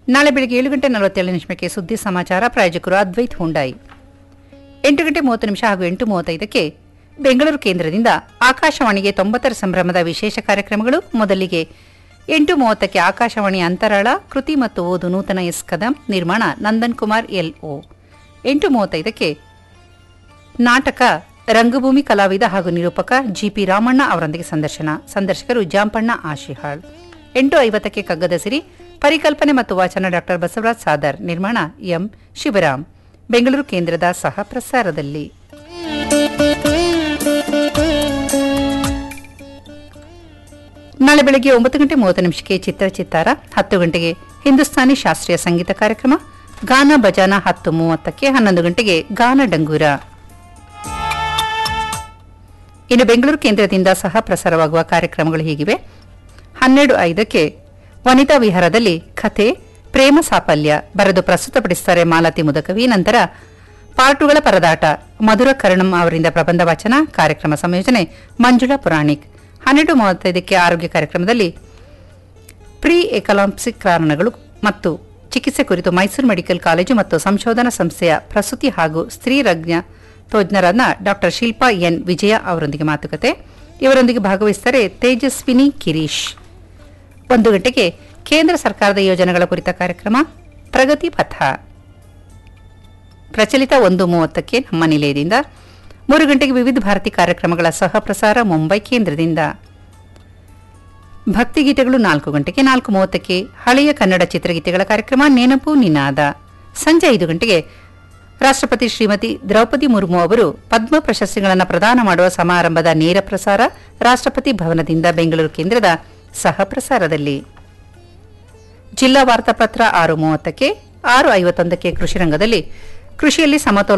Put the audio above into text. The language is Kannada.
ನಾಳೆ ಬೆಳಗ್ಗೆ ಏಳು ಗಂಟೆ ನಲವತ್ತೇಳು ನಿಮಿಷಕ್ಕೆ ಸುದ್ದಿ ಸಮಾಚಾರ ಪ್ರಾಯೋಜಕರು ಅದ್ವೈತ್ ಹುಂಡಾಯಿ ಎಂಟು ಗಂಟೆ ಮೂವತ್ತು ನಿಮಿಷ ಹಾಗೂ ಎಂಟು ಮೂವತ್ತೈದಕ್ಕೆ ಬೆಂಗಳೂರು ಕೇಂದ್ರದಿಂದ ಆಕಾಶವಾಣಿಗೆ ತೊಂಬತ್ತರ ಸಂಭ್ರಮದ ವಿಶೇಷ ಕಾರ್ಯಕ್ರಮಗಳು ಮೊದಲಿಗೆ ಎಂಟು ಮೂವತ್ತಕ್ಕೆ ಆಕಾಶವಾಣಿ ಅಂತರಾಳ ಕೃತಿ ಮತ್ತು ಓದು ನೂತನ ಎಸ್ ಕದಂ ನಿರ್ಮಾಣ ನಂದನ್ ಕುಮಾರ್ ಎಲ್ ಒ ಎಂಟು ಮೂವತ್ತೈದಕ್ಕೆ ನಾಟಕ ರಂಗಭೂಮಿ ಕಲಾವಿದ ಹಾಗೂ ನಿರೂಪಕ ಜಿಪಿ ರಾಮಣ್ಣ ಅವರೊಂದಿಗೆ ಸಂದರ್ಶನ ಸಂದರ್ಶಕರು ಜಾಂಪಣ್ಣ ಆಶಿಹಾಳ್ ಎಂಟು ಐವತ್ತಕ್ಕೆ ಕಗ್ಗದ ಸಿರಿ ಪರಿಕಲ್ಪನೆ ಮತ್ತು ವಾಚನ ಡಾಕ್ಟರ್ ಬಸವರಾಜ್ ಸಾದರ್ ನಿರ್ಮಾಣ ಎಂ ಶಿವರಾಮ್ ಬೆಂಗಳೂರು ಕೇಂದ್ರದ ಸಹ ಪ್ರಸಾರದಲ್ಲಿ ನಾಳೆ ಬೆಳಗ್ಗೆ ಒಂಬತ್ತು ಗಂಟೆ ಮೂವತ್ತು ನಿಮಿಷಕ್ಕೆ ಚಿತ್ರ ಚಿತ್ತಾರ ಹತ್ತು ಗಂಟೆಗೆ ಹಿಂದೂಸ್ತಾನಿ ಶಾಸ್ತ್ರೀಯ ಸಂಗೀತ ಕಾರ್ಯಕ್ರಮ ಗಾನ ಭಜಾನ ಹತ್ತು ಮೂವತ್ತಕ್ಕೆ ಹನ್ನೊಂದು ಗಂಟೆಗೆ ಗಾನ ಡಂಗೂರ ಇನ್ನು ಬೆಂಗಳೂರು ಕೇಂದ್ರದಿಂದ ಸಹ ಪ್ರಸಾರವಾಗುವ ಕಾರ್ಯಕ್ರಮಗಳು ಹೀಗಿವೆ ಹನ್ನೆರಡು ಐದಕ್ಕೆ ವನಿತಾ ವಿಹಾರದಲ್ಲಿ ಕಥೆ ಪ್ರೇಮ ಸಾಫಲ್ಯ ಬರೆದು ಪ್ರಸ್ತುತಪಡಿಸುತ್ತಾರೆ ಮಾಲತಿ ಮುದಕವಿ ನಂತರ ಪಾರ್ಟುಗಳ ಪರದಾಟ ಮಧುರ ಕರ್ಣಂ ಅವರಿಂದ ಪ್ರಬಂಧ ವಾಚನ ಕಾರ್ಯಕ್ರಮ ಸಂಯೋಜನೆ ಮಂಜುಳಾ ಪುರಾಣಿಕ್ ಹನ್ನೆರಡು ಮೂವತ್ತೈದಕ್ಕೆ ಆರೋಗ್ಯ ಕಾರ್ಯಕ್ರಮದಲ್ಲಿ ಪ್ರೀ ಎಕಲಾಂಪ್ಸಿಕ್ ಕಾರಣಗಳು ಮತ್ತು ಚಿಕಿತ್ಸೆ ಕುರಿತು ಮೈಸೂರು ಮೆಡಿಕಲ್ ಕಾಲೇಜು ಮತ್ತು ಸಂಶೋಧನಾ ಸಂಸ್ಥೆಯ ಪ್ರಸೂತಿ ಹಾಗೂ ಸ್ತ್ರೀ ರಜ್ಞ ತಜ್ಞರಾದ ಡಾಕ್ಟರ್ ಶಿಲ್ಪಾ ಎನ್ ವಿಜಯ ಅವರೊಂದಿಗೆ ಮಾತುಕತೆ ಇವರೊಂದಿಗೆ ಭಾಗವಹಿಸುತ್ತಾರೆ ತೇಜಸ್ವಿನಿ ಕಿರೀಶ್ ಒಂದು ಗಂಟೆಗೆ ಕೇಂದ್ರ ಸರ್ಕಾರದ ಯೋಜನೆಗಳ ಕುರಿತ ಕಾರ್ಯಕ್ರಮ ಪ್ರಗತಿ ಪಥ ಪ್ರಚಲಿತ ಒಂದು ಮೂವತ್ತಕ್ಕೆ ನಮ್ಮ ನಿಲಯದಿಂದ ಮೂರು ಗಂಟೆಗೆ ವಿವಿಧ ಭಾರತಿ ಕಾರ್ಯಕ್ರಮಗಳ ಸಹ ಪ್ರಸಾರ ಮುಂಬೈ ಕೇಂದ್ರದಿಂದ ಭಕ್ತಿಗೀತೆಗಳು ನಾಲ್ಕು ಗಂಟೆಗೆ ನಾಲ್ಕು ಮೂವತ್ತಕ್ಕೆ ಹಳೆಯ ಕನ್ನಡ ಚಿತ್ರಗೀತೆಗಳ ಕಾರ್ಯಕ್ರಮ ನೆನಪು ನಿನಾದ ಸಂಜೆ ಐದು ಗಂಟೆಗೆ ರಾಷ್ಟ್ರಪತಿ ಶ್ರೀಮತಿ ದ್ರೌಪದಿ ಮುರ್ಮು ಅವರು ಪದ್ಮ ಪ್ರಶಸ್ತಿಗಳನ್ನು ಪ್ರದಾನ ಮಾಡುವ ಸಮಾರಂಭದ ನೇರ ಪ್ರಸಾರ ರಾಷ್ಟ್ರಪತಿ ಭವನದಿಂದ ಬೆಂಗಳೂರು ಕೇಂದ್ರದ ಸಹ ಪ್ರಸಾರದಲ್ಲಿ ಜಿಲ್ಲಾ ವಾರ್ತಾಪತ್ರ ಆರು ಮೂವತ್ತಕ್ಕೆ ಆರು ಐವತ್ತೊಂದಕ್ಕೆ ಕೃಷಿ ರಂಗದಲ್ಲಿ ಕೃಷಿಯಲ್ಲಿ ಸಮತೋಲ